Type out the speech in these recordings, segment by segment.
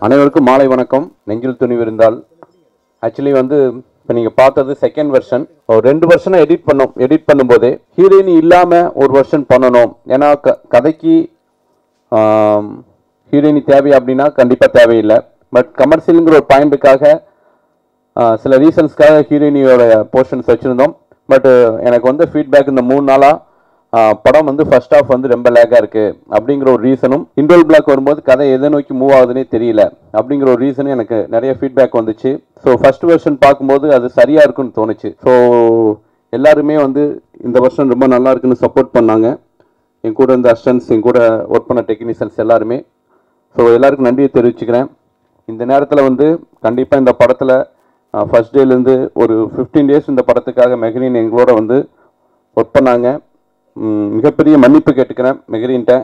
அனைவருக்கும் மாலை வணக்கம் நெஞ்சில் துணி விருந்தால் ஆக்சுவலி வந்து இப்போ நீங்கள் பார்த்தது செகண்ட் வெர்ஷன் ஒரு ரெண்டு வருஷனை எடிட் பண்ணோம் எடிட் பண்ணும்போதே ஹீரோயின் இல்லாமல் ஒரு வெர்ஷன் பண்ணணும் ஏன்னா க கதைக்கு ஹீரோயினி தேவை அப்படின்னா கண்டிப்பாக தேவையில்லை பட் கமர்ஷியலுங்கிற ஒரு பாயிண்ட்டுக்காக சில ரீசன்ஸ்க்காக ஹீரோயினியோட போர்ஷன்ஸ் வச்சுருந்தோம் பட் எனக்கு வந்து ஃபீட்பேக் இந்த மூணு நாளாக படம் வந்து ஃபர்ஸ்ட் ஆஃப் வந்து ரொம்ப லேக்காக இருக்குது அப்படிங்கிற ஒரு ரீசனும் இன்டோல் பிளாக் வரும்போது கதை எதை நோக்கி மூவ் ஆகுதுன்னே தெரியல அப்படிங்கிற ஒரு ரீசனும் எனக்கு நிறைய ஃபீட்பேக் வந்துச்சு ஸோ ஃபர்ஸ்ட் வெர்ஷன் பார்க்கும்போது அது சரியாக இருக்குன்னு தோணுச்சு ஸோ எல்லாருமே வந்து இந்த வருஷம் ரொம்ப நல்லா இருக்குன்னு சப்போர்ட் பண்ணாங்க என் கூட இருந்த அஸ்டன்ஸ் என் கூட ஒர்க் பண்ண டெக்னீஷியன்ஸ் எல்லாருமே ஸோ எல்லாருக்கும் நன்றியை தெரிவிச்சுக்கிறேன் இந்த நேரத்தில் வந்து கண்டிப்பாக இந்த படத்தில் ஃபர்ஸ்ட் டேலேருந்து ஒரு ஃபிஃப்டீன் டேஸ் இந்த படத்துக்காக மெஹரின் எங்களோட வந்து ஒர்க் பண்ணாங்க ம், மிகப்பெரிய மன்னிப்பு கேட்டுக்கிறேன் மெஹரின்ட்ட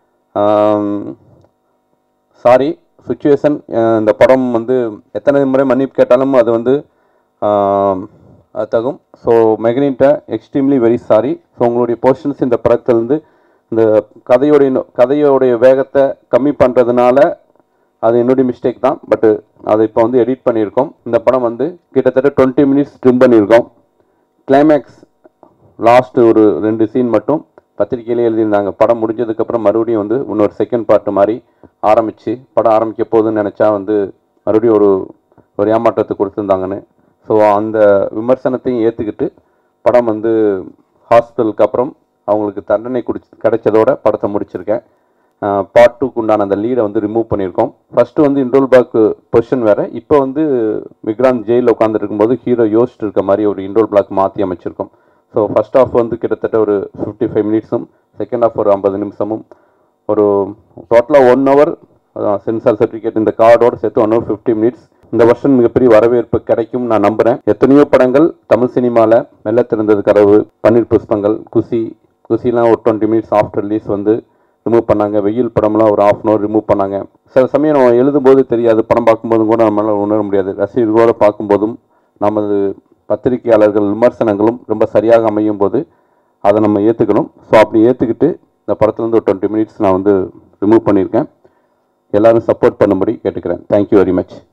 சாரி சுச்சுவேஷன் இந்த படம் வந்து எத்தனை முறை மன்னிப்பு கேட்டாலும் அது வந்து ஆம், அது தகும் ஸோ மெகனின்ட்ட எக்ஸ்ட்ரீம்லி வெரி சாரி ஸோ உங்களுடைய போர்ஷன்ஸ் இந்த படத்துலேருந்து இந்த கதையோடைய நோ- கதையோடைய வேகத்தை கம்மி பண்ணுறதுனால அது என்னுடைய மிஸ்டேக் தான் பட்டு அதை இப்போ வந்து எடிட் பண்ணியிருக்கோம் இந்த படம் வந்து கிட்டத்தட்ட டுவெண்ட்டி மினிட்ஸ் ட்ரிம் பண்ணியிருக்கோம் கிளைமேக்ஸ் லாஸ்ட் ஒரு ரெண்டு சீன் மட்டும் பத்திரிக்கையிலே எழுதியிருந்தாங்க படம் முடிஞ்சதுக்கப்புறம் மறுபடியும் வந்து இன்னொரு செகண்ட் பார்ட் மாதிரி ஆரம்பிச்சு படம் ஆரம்பிக்க போகுதுன்னு நினச்சா வந்து மறுபடியும் ஒரு ஒரு ஏமாற்றத்தை கொடுத்துருந்தாங்கன்னு ஸோ அந்த விமர்சனத்தையும் ஏற்றுக்கிட்டு படம் வந்து ஹாஸ்பிட்டலுக்கு அப்புறம் அவங்களுக்கு தண்டனை குடிச்சு கிடைச்சதோட படத்தை முடிச்சிருக்கேன் பார்ட் டூக்கு உண்டான அந்த லீடை வந்து ரிமூவ் பண்ணியிருக்கோம் ஃபர்ஸ்ட் வந்து இன்டோல் பேக் பொசிஷன் வேற இப்போ வந்து விக்ராந்த் ஜெயிலில் உட்காந்துட்டு இருக்கும்போது ஹீரோ யோசிச்சுட்டு இருக்க மாதிரி ஒரு இன்டோல் பிளாக் மாற்றி அமைச்சிருக்கோம் ஸோ ஃபர்ஸ்ட் ஹாஃப் வந்து கிட்டத்தட்ட ஒரு ஃபிஃப்டி ஃபைவ் மினிட்ஸும் செகண்ட் ஹாஃப் ஒரு ஐம்பது நிமிஷமும் ஒரு டோட்டலாக ஒன் ஹவர் சென்சார் சர்டிஃபிகேட் இந்த கார்டோட சேர்த்து ஒன் ஹவர் ஃபிஃப்டி மினிட்ஸ் இந்த வருஷம் மிகப்பெரிய வரவேற்பு கிடைக்கும் நான் நம்புறேன் எத்தனையோ படங்கள் தமிழ் சினிமாவில் மெல்ல திறந்தது கதவு பன்னீர் புஷ்பங்கள் குசி குசிலாம் ஒரு டுவெண்ட்டி மினிட்ஸ் ஆஃப்டர் ரிலீஸ் வந்து ரிமூவ் பண்ணாங்க வெயில் படம்லாம் ஒரு ஆஃப் அன் ஹவர் ரிமூவ் பண்ணாங்க சில சமயம் நம்ம எழுதும்போது தெரியாது படம் பார்க்கும்போதும் கூட நம்மளால உணர முடியாது ரசிகர்களோட பார்க்கும்போதும் நமது பத்திரிகையாளர்கள் விமர்சனங்களும் ரொம்ப சரியாக அமையும் போது அதை நம்ம ஏற்றுக்கணும் ஸோ அப்படி ஏற்றுக்கிட்டு இந்த படத்துலேருந்து ஒரு டுவெண்ட்டி மினிட்ஸ் நான் வந்து ரிமூவ் பண்ணியிருக்கேன் எல்லாரும் சப்போர்ட் பண்ணும்படி கேட்டுக்கிறேன் தேங்க்யூ வெரி மச்